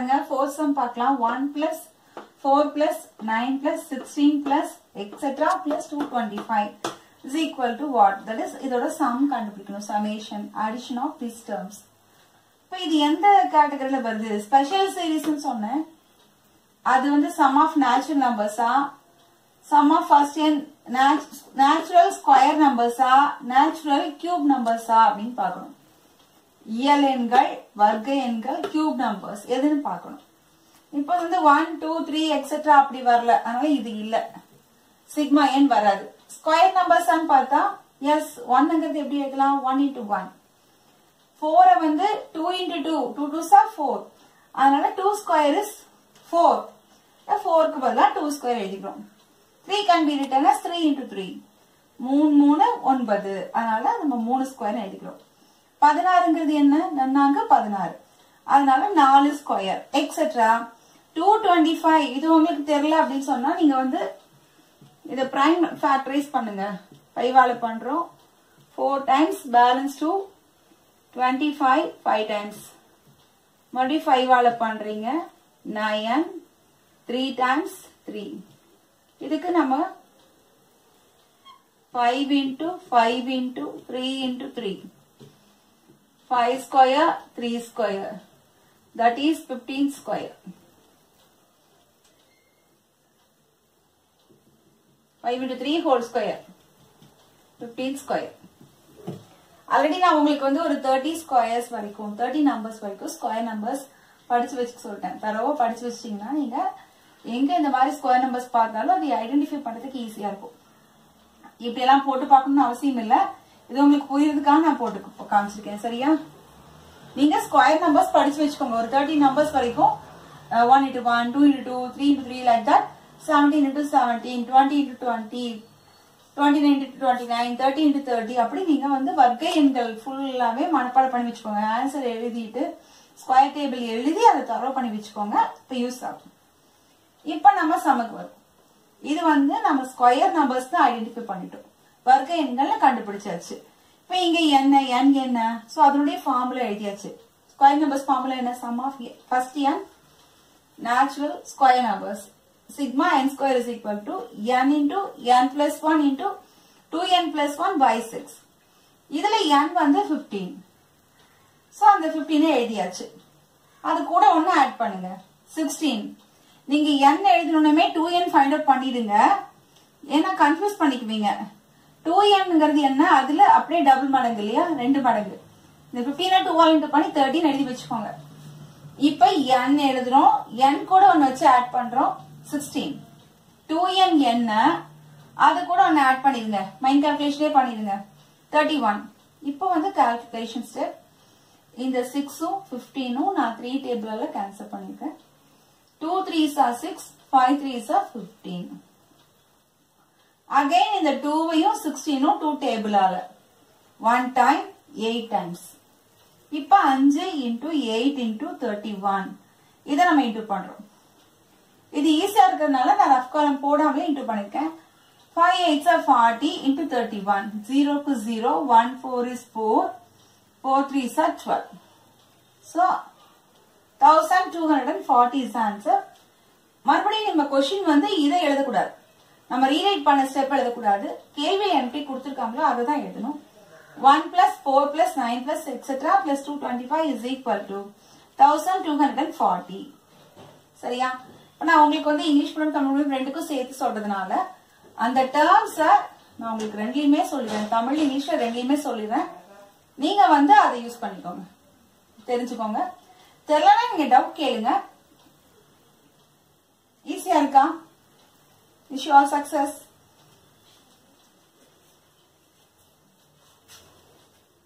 பாருங்க four sum பார்க்கலாம் one plus four plus nine plus sixteen plus etcetera plus two twenty five is equal to what that is இதோட sum கண்டுபிடிக்கணும் summation addition of this terms இப்போ இது எந்த கேட்டகரியில வருது ஸ்பெஷல் சீரீஸ்னு சொன்னேன் அது வந்து சம் ஆஃப் நேச்சுரல் நம்பர்ஸா sum of first n natural square நம்பர்ஸா நேச்சுரல் கியூப் நம்பர்ஸா அப்படின்னு பார்க்கணும் இயல் எண்கள் வர்க்க எண்கள் கியூப் நம்பர்ஸ் எதுன்னு பார்க்கணும் இப்போ வந்து ஒன் டூ த்ரீ எக்ஸெட்ரா அப்படி வரல அதனால இது இல்ல சிக்மா எண் வராது ஸ்கொயர் நம்பர்ஸான்னு பார்த்தா எஸ் ஒன்னுங்கிறது எப்படி எழுதலாம் ஒன் இன்டூ ஒன் ஃபோரை வந்து two into two two two sir four அதனால டூ ஸ்கொயர் இஸ் ஃபோர் ஃபோருக்கு பதிலாக டூ ஸ்கொயர் எழுதிக்கிறோம் three can be written as three into three மூணு மூணு ஒன்பது அதனால நம்ம மூணு ஸ்கொயர் எழுதிக்கிறோம் பதினாறுங்கிறது என்ன நன்னாங்க பதினாறு அதனால நாலு square etcetera two twenty five இது உங்களுக்கு தெரியல அப்படின்னு சொன்னா நீங்க வந்து இதை பிரைம் ஃபேக்டரைஸ் பண்ணுங்க ஃபைவால பண்றோம் four times balance two twenty five five times மறுபடியும் ஃபைவால பண்றீங்க நயன் த்ரீ டைம்ஸ் த்ரீ இதுக்கு நம்ம five into five into three into three five square three square that is fifteen square five into three whole square fifteen square already நான் உங்களுக்கு வந்து ஒரு thirty squares வரைக்கும் தேர்ட்டி நம்பர்ஸ் வரைக்கும் square numbers படிச்சு வச்சுக்க சொல்லிட்டேன் தரவா படிச்சு வச்சிட்டீங்கன்னா நீங்க எங்க இந்த மாதிரி ஸ்கொயர் நம்பர்ஸ் பார்த்தாலும் அதை ஐடென்டிஃபை பண்றதுக்கு ஈஸியா இருக்கும் இப்படி எல்லாம் போட்டு பார்க்கணும்னு அவசியம் இல்ல இது உங்களுக்கு புரியுறதுக்காக நான் போட்டு காமிச்சிருக்கேன் சரியா நீங்க ஸ்கொயர் நம்பர்ஸ் படிச்சு வச்சுக்கோங்க ஒரு தேர்ட்டி நம்பர்ஸ் வரைக்கும் one into one two into two three into three like that seventeen into seventeen twenty into twenty twenty nine into twenty nine thirty into thirty அப்படி நீங்க வந்து வர்க்க எண்கள் ஃபுல்லாவே மனப்பாடம் பண்ணி வச்சுக்கோங்க ஆன்சர் எழுதிட்டு ஸ்கொயர் டேபிள் எழுதி அதை தரவு பண்ணி வச்சுக்கோங்க இப்போ யூஸ் ஆகும் இப்போ நம்ம சமக்கு வரும் இது வந்து நம்ம ஸ்கொயர் நம்பர்ஸ் தான் ஐடென்டிஃபை பண்ணிட்டோம் வர்க்க எண்கள்ல கண்டுபிடிச்சாச்சு இப்போ இங்க என்ன என் என்ன ஸோ அதனுடைய ஃபார்முலா எழுதியாச்சு ஸ்கொயர் நம்பர்ஸ் ஃபார்முலா என்ன sum of first n natural square numbers sigma n square is equal to n into n plus 1 into 2n plus 1 by 6. இதுல n வந்து 15. so அந்த 15 எழுதியாச்சு அது கூட ஒன்னு ஆட் பண்ணுங்க 16. நீங்க n எழுதணுமே 2n ஃபைண்ட் அவுட் பண்ணிடுங்க ஏன்னா கன்ஃபியூஸ் பண்ணிக்குவீங்க 2nங்கிறது என்ன அதுல அப்படியே டபுள் மடங்கு இல்லையா ரெண்டு மடங்கு இந்த 15 டூ ஆல் இன்ட்டு பண்ணி தேர்ட்டின் எழுதி வச்சுக்கோங்க இப்ப n எழுதுறோம் n கூட ஒன்னு வச்சு ஆட் பண்றோம் சிக்ஸ்டீன் டூ என் என்ன அது கூட ஒன்று ஆட் பண்ணிடுங்க மைண்ட் கால்குலேஷனே பண்ணிடுங்க தேர்ட்டி ஒன் இப்போ வந்து கால்குலேஷன் ஸ்டெப் இந்த சிக்ஸும் ஃபிஃப்டீனும் நான் த்ரீ டேபிளால கேன்சல் பண்ணிருக்கேன் two threes are six five threes are fifteen again இந்த டூவையும் சிக்ஸ்டீனும் டூ டேபிளால ஒன் டைம் எயிட் டைம்ஸ் இப்போ அஞ்சு into eight into thirty one இதை நம்ம இன்டூ பண்றோம் இது ஈஸியா இருக்கிறதுனால நான் ரஃப் காலம் போடாமலே இன்டூ பண்ணிருக்கேன் five eights are forty into thirty one ஜீரோக்கு zero one four is four four three are twelve so thousand two hundred and forty is answer மறுபடியும் நம்ம கொஸ்டின் வந்து இதை எழுதக்கூடாது நம்ம ரீரைட் பண்ண ஸ்டெப் எழுதக்கூடாது கேள்வி எம்பி கொடுத்துருக்காங்களோ அதை தான் எழுதணும் one plus four plus nine plus etcetera plus two twenty five is equal to thousand two hundred and forty சரியா நான் உங்களுக்கு வந்து இங்கிலீஷ் மீடியம் தமிழ் மீடியம் ரெண்டுக்கும் சேர்த்து சொல்றதுனால அந்த டேர்ம்ஸ நான் உங்களுக்கு ரெண்டுலயுமே சொல்லிடுறேன் தமிழ் இங்கிலீஷ்ல ரெண்டுலயுமே சொல்லிடுறேன் நீங்க வந்து அதை யூஸ் பண்ணிக்கோங்க தெரிஞ்சுக்கோங்க தெரியலன்னா நீங்க டவுட் கேளுங்க ஈஸியா இருக்கா விஷ் ஆல் சக்சஸ்